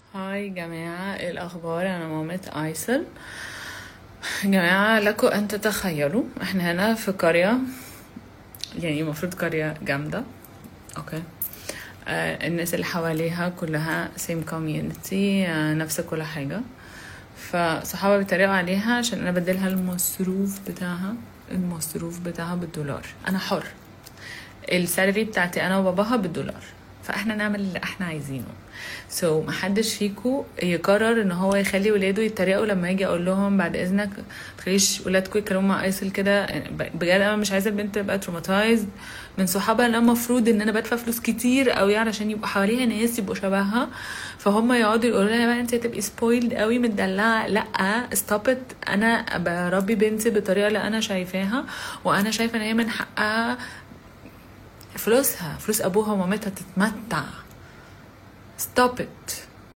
هاي جماعة ايه الأخبار أنا مامة أيسل جماعة لكم أن تتخيلوا احنا هنا في قرية يعني المفروض قرية جامدة اوكي آه الناس اللي حواليها كلها same community آه نفس كل حاجة فصحابها بيتريقوا عليها عشان أنا بديلها المصروف بتاعها المصروف بتاعها بالدولار أنا حر السالري بتاعتي انا وباباها بالدولار فاحنا نعمل اللي احنا عايزينه سو so, محدش فيكو يقرر ان هو يخلي ولاده يتريقوا لما يجي اقول لهم بعد اذنك تخليش ولادكم يتكلموا مع ايسل كده بجد انا مش عايزه البنت تبقى تروماتايزد من صحابها انا المفروض ان انا بدفع فلوس كتير قوي علشان يبقى حواليها ناس يبقوا شبهها فهم يقعدوا يقولوا لها بقى انت هتبقي سبويلد قوي مدلعه لا ستوب انا بربي بنتي بالطريقه اللي انا شايفاها وانا شايفه ان هي من حقها فلوسها فلوس ابوها ومامتها تتمتع stop it